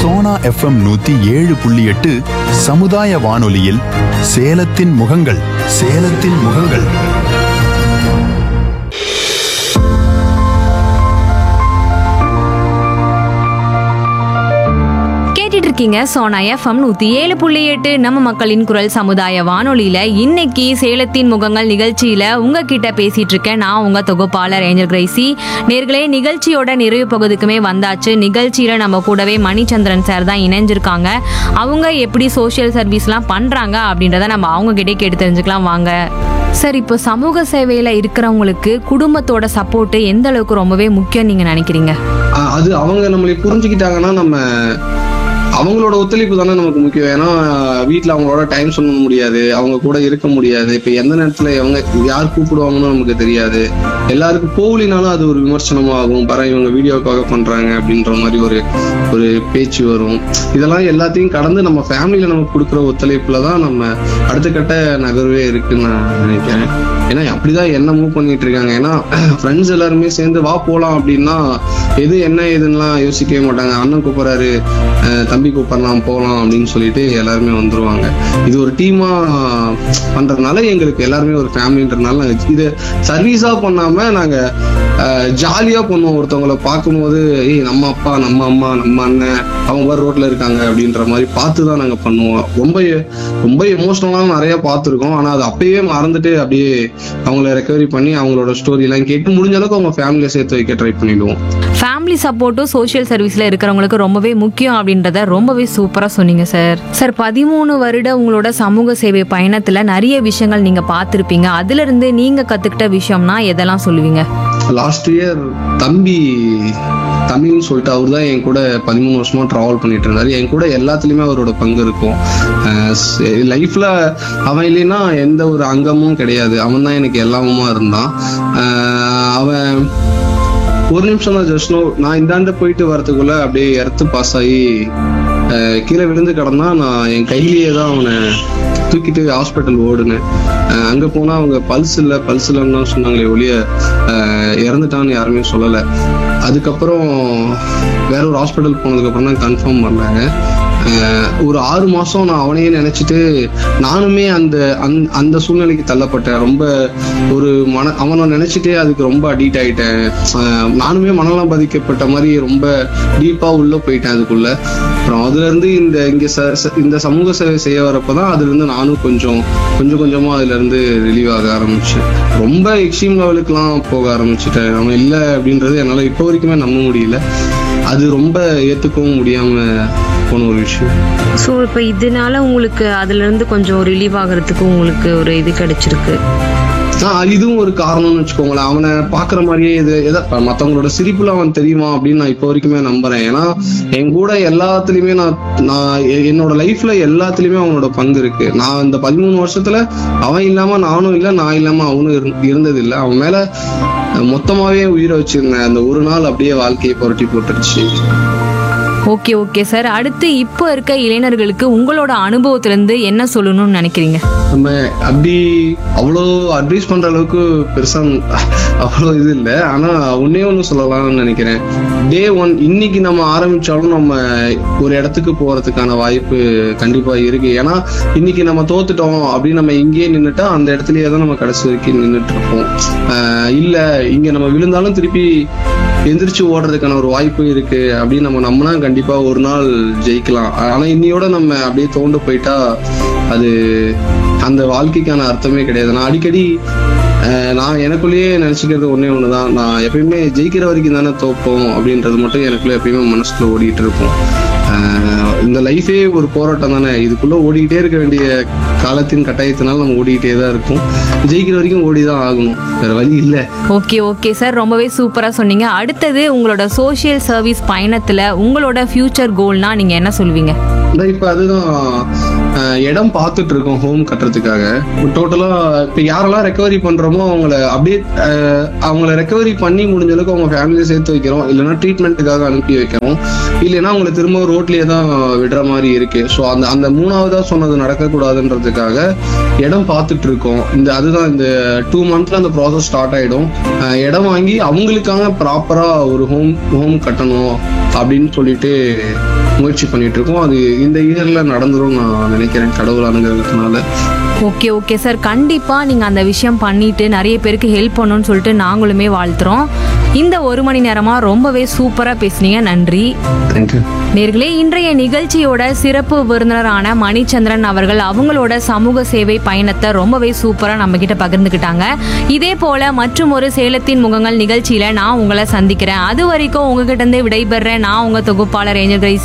Sona FM நூத்தி ஏழு புள்ளி எட்டு சமுதாய வானொலியில் சேலத்தின் முகங்கள் சேலத்தின் முகங்கள் கேட்டுட்டு இருக்கீங்க சோனா எஃப்எம் நூத்தி ஏழு புள்ளி எட்டு நம்ம மக்களின் குரல் சமுதாய வானொலியில இன்னைக்கு சேலத்தின் முகங்கள் நிகழ்ச்சியில உங்ககிட்ட பேசிட்டு இருக்கேன் நான் உங்க தொகுப்பாளர் ஏஞ்சல் கிரேசி நேர்களே நிகழ்ச்சியோட நிறைவு பகுதிக்குமே வந்தாச்சு நிகழ்ச்சியில நம்ம கூடவே மணிச்சந்திரன் சார் தான் இணைஞ்சிருக்காங்க அவங்க எப்படி சோஷியல் சர்வீஸ்லாம் பண்றாங்க அப்படின்றத நம்ம அவங்க கிட்டே கேட்டு தெரிஞ்சுக்கலாம் வாங்க சார் இப்போ சமூக சேவையில இருக்கிறவங்களுக்கு குடும்பத்தோட சப்போர்ட் எந்த அளவுக்கு ரொம்பவே முக்கியம் நீங்க நினைக்கிறீங்க அஹ் அது அவங்க நம்மளை புரிஞ்சுக்கிட்டாங்கன்னா நம்ம அவங்களோட ஒத்துழைப்பு தானே நமக்கு முக்கியம் ஏன்னா வீட்டில் அவங்களோட டைம் சொல்ல முடியாது அவங்க கூட இருக்க முடியாது இப்போ எந்த நேரத்தில் அவங்க யார் கூப்பிடுவாங்கன்னு நமக்கு தெரியாது எல்லாருக்கும் போகலினாலும் அது ஒரு விமர்சனமாகும் பர இவங்க வீடியோக்காக பண்றாங்க அப்படின்ற மாதிரி ஒரு ஒரு பேச்சு வரும் இதெல்லாம் எல்லாத்தையும் கடந்து நம்ம ஃபேமிலியில நம்ம கொடுக்குற ஒத்துழைப்புல தான் நம்ம அடுத்த கட்ட நகர்வே இருக்குன்னு நான் நினைக்கிறேன் ஏன்னா அப்படிதான் என்ன மூவ் பண்ணிட்டு இருக்காங்க ஏன்னா ஃப்ரெண்ட்ஸ் எல்லாருமே சேர்ந்து வா போலாம் அப்படின்னா எது என்ன ஏதுன்னுலாம் யோசிக்கவே மாட்டாங்க அண்ணன் கூப்பிடுறாரு அஹ் தம்பி கூப்பிடலாம் போகலாம் அப்படின்னு சொல்லிட்டு எல்லாருமே வந்துருவாங்க இது ஒரு டீமா பண்றதுனால எங்களுக்கு எல்லாருமே ஒரு ஃபேமிலின்றதுனால நாங்க இது சர்வீஸா பண்ணாம நாங்க ஜாலியா பண்ணுவோம் ஒருத்தவங்கள பார்க்கும்போது ஏய் நம்ம அப்பா நம்ம அம்மா நம்ம அண்ணன் அவங்க பாரு ரோட்ல இருக்காங்க அப்படின்ற மாதிரி பார்த்து தான் நாங்க பண்ணுவோம் ரொம்ப ரொம்ப எமோஷனலாக நிறைய பார்த்துருக்கோம் ஆனா அது அப்பயே மறந்துட்டு அப்படியே அவங்கள ரெக்கவரி பண்ணி அவங்களோட ஸ்டோரி எல்லாம் கேட்டு முடிஞ்ச அளவுக்கு அவங்க ஃபேமிலியை சேர்த்து வைக்க ட்ரை பண்ணிடுவோம் ஃபேமிலி சப்போர்ட்டும் சோஷியல் சர்வீஸ்ல இருக்கிறவங்களுக்கு ரொம்பவே முக்கியம் அப்படின்றத ரொம்பவே சூப்பரா சொன்னீங்க சார் சார் பதிமூணு வருட உங்களோட சமூக சேவை பயணத்துல நிறைய விஷயங்கள் நீங்க பார்த்திருப்பீங்க அதுல இருந்து நீங்க கத்துக்கிட்ட விஷயம்னா எதெல்லாம் சொல்லுவீங்க லாஸ்ட் இயர் தம்பி தமிழ்னு சொல்லிட்டு அவர் தான் என் கூட பதிமூணு வருஷமா டிராவல் பண்ணிட்டு இருந்தாரு என் கூட எல்லாத்துலயுமே அவரோட பங்கு இருக்கும் லைஃப்ல அவன் இல்லைன்னா எந்த ஒரு அங்கமும் கிடையாது அவன் தான் எனக்கு எல்லாமுமா இருந்தான் அஹ் அவன் ஒரு நிமிஷம் தான் ஜஸ்ட் நான் இந்தாண்ட போயிட்டு வரதுக்குள்ள அப்படியே எர்த்து பாஸ் ஆகி அஹ் கீழே விழுந்து கிடந்தா நான் என் கையிலேயே தான் அவனை தூக்கிட்டு ஹாஸ்பிட்டல் ஓடுனேன் அஹ் அங்க போனா அவங்க பல்ஸ் இல்ல பல்ஸ் இல்லைன்னு தான் சொன்னாங்களே ஒழிய அஹ் இறந்துட்டான்னு யாருமே சொல்லல அதுக்கப்புறம் வேற ஒரு ஹாஸ்பிட்டல் போனதுக்கு அப்புறம் தான் கன்ஃபார்ம் பண்ணாங்க அஹ் ஒரு ஆறு மாசம் நான் அவனையே நினைச்சிட்டு நானுமே அந்த அந்த- அந்த சூழ்நிலைக்கு தள்ளப்பட்டேன் ரொம்ப ஒரு மன அவனை நினைச்சிட்டே அதுக்கு ரொம்ப அடிக்ட் ஆயிட்டேன் அஹ் நானுமே மனநலம் பாதிக்கப்பட்ட மாதிரி ரொம்ப டீப்பா உள்ள போயிட்டேன் அதுக்குள்ள அப்புறம் அதுல இருந்து இந்த இங்க ச- ச- இந்த சமூக சேவை செய்ய வரப்பதான் அதுல இருந்து நானும் கொஞ்சம் கொஞ்சம் கொஞ்சமா அதுல இருந்து ரிலீவ் ஆக ஆரம்பிச்சேன் ரொம்ப எக்ஸ்ட்ரீம் லெவலுக்குலாம் போக ஆரம்பிச்சிட்டேன் அவன் இல்லை அப்படின்றது என்னால இப்போ வரைக்குமே நம்ப முடியல அது ரொம்ப ஏத்துக்கவும் முடியாம போன ஒரு விஷயம் ஸோ இப்போ இதனால உங்களுக்கு அதுல இருந்து கொஞ்சம் ரிலீவ் ஆகிறதுக்கு உங்களுக்கு ஒரு இது கிடைச்சிருக்கு ஆஹ் இதுவும் ஒரு காரணம்னு வச்சுக்கோங்களேன் அவனை பாக்குற மாதிரியே இது எதை மத்தவங்களோட சிரிப்புல அவன் தெரியுமா அப்படின்னு நான் இப்போ வரைக்குமே நம்புறேன் ஏன்னா என் கூட எல்லாத்துலயுமே நான் நான் எ- என்னோட லைஃப்ல எல்லாத்துலயுமே அவனோட பங்கு இருக்கு நான் இந்த பதிமூணு வருஷத்துல அவன் இல்லாம நானும் இல்ல நான் இல்லாம அவனும் இருந்- இருந்தது இல்ல அவன் மேல மொத்தமாவே உயிரை வச்சிருந்தேன் அந்த ஒரு நாள் அப்படியே வாழ்க்கையை புரட்டி போட்டுருச்சு ஓகே ஓகே சார் அடுத்து இப்போ இருக்க இளைஞர்களுக்கு உங்களோட அனுபவத்திலிருந்து என்ன சொல்லணும்னு நினைக்கிறீங்க நம்ம அப்படி அவ்வளோ அட்வைஸ் பண்ற அளவுக்கு பெருசா அவ்வளோ இது இல்லை ஆனா ஒன்னே ஒன்று சொல்லலாம்னு நினைக்கிறேன் டே ஒன் இன்னைக்கு நம்ம ஆரம்பிச்சாலும் நம்ம ஒரு இடத்துக்கு போறதுக்கான வாய்ப்பு கண்டிப்பா இருக்கு ஏன்னா இன்னைக்கு நம்ம தோத்துட்டோம் அப்படின்னு நம்ம இங்கேயே நின்னுட்டா அந்த இடத்துலயே தான் நம்ம கடைசி வரைக்கும் நின்றுட்டு இருப்போம் ஆஹ் இல்ல இங்க நம்ம விழுந்தாலும் திருப்பி எந்திரிச்சு ஓடுறதுக்கான ஒரு வாய்ப்பு இருக்கு அப்படின்னு நம்ம நம்பினா கண்டிப்பா ஒரு நாள் ஜெயிக்கலாம் ஆனா இன்னையோட நம்ம அப்படியே தோண்டு போயிட்டா அது அந்த வாழ்க்கைக்கான அர்த்தமே கிடையாது நான் அடிக்கடி அஹ், நான் எனக்குள்ளேயே நினைச்சுக்கிறது ஒண்ணே ஒண்ணுதான் நான் எப்பயுமே ஜெயிக்கிற வரைக்கும் தானே தோப்போம் அப்படின்றது மட்டும் எனக்குள்ள எப்பயுமே மனசுக்குள்ள ஓடிட்டு இருக்கும் அஹ், இந்த லைஃபே ஒரு போராட்டம் தானே இதுக்குள்ள ஓடிக்கிட்டே இருக்க வேண்டிய காலத்தின் கட்டாயத்தினால நம்ம ஓடிக்கிட்டே தான் இருக்கும் ஜெயிக்கிற வரைக்கும் ஓடிதான் ஆகணும் வேற வழி இல்லை ஓகே ஓகே சார் ரொம்பவே சூப்பரா சொன்னீங்க அடுத்தது உங்களோட சோஷியல் சர்வீஸ் பயணத்துல உங்களோட ஃபியூச்சர் கோல்னா நீங்க என்ன சொல்வீங்க இந்த இப்ப அதுதான் அஹ், இடம் பார்த்துட்டு இருக்கோம் ஹோம் கட்டுறதுக்காக டோட்டலா இப்ப யாரெல்லாம் ரெக்கவரி பண்றோமோ அவங்கள அப்படியே அஹ், அவங்கள ரெக்கவரி பண்ணி முடிஞ்ச அளவுக்கு அவங்க ஃபேமிலியை சேர்த்து வைக்கிறோம் இல்லைன்னா ட்ரீட்மெண்ட்டுக்காக அனுப்பி வைக்கிறோம் இல்லைன்னா அவங்கள திரும்ப ரோட்லயே தான் விடுற மாதிரி இருக்கு ஸோ அந்த அந்த மூணாவதா சொன்னது நடக்கக்கூடாதுன்றதுக்காக இடம் பார்த்துட்டு இருக்கோம் இந்த அதுதான் இந்த டூ மந்த்ல அந்த ப்ராசஸ் ஸ்டார்ட் ஆயிடும் அஹ், இடம் வாங்கி அவங்களுக்காக ப்ராப்பரா ஒரு ஹோம் ஹோம் கட்டணும் அப்படின்னு சொல்லிட்டு முயற்சி பண்ணிட்டு இருக்கோம் அது இந்த இயர்ல நடந்துரும் நான் நினைக்கிறேன் கடவுள் அனுகிறதுனால ஓகே ஓகே சார் கண்டிப்பா நீங்க அந்த விஷயம் பண்ணிட்டு நிறைய பேருக்கு ஹெல்ப் பண்ணணும்னு சொல்லிட்டு நாங்களுமே வாழ்த்துறோம் இந்த ஒரு மணி நேரமா ரொம்பவே சூப்பரா பேசுனீங்க நன்றி தேங்க்யூ நேர்களே இன்றைய நிகழ்ச்சியோட சிறப்பு விருந்தினரான மணிச்சந்திரன் அவர்கள் அவங்களோட சமூக சேவை பயணத்தை ரொம்பவே சூப்பரா நம்ம கிட்ட பகிர்ந்துக்கிட்டாங்க இதே போல மற்றும் ஒரு சேலத்தின் முகங்கள் நிகழ்ச்சியில நான் உங்களை சந்திக்கிறேன் அது வரைக்கும் உங்ககிட்ட இருந்து விடைபெறேன் நான் உங்க தொகுப்பாளர் ஏஞ்சல் கிரைசி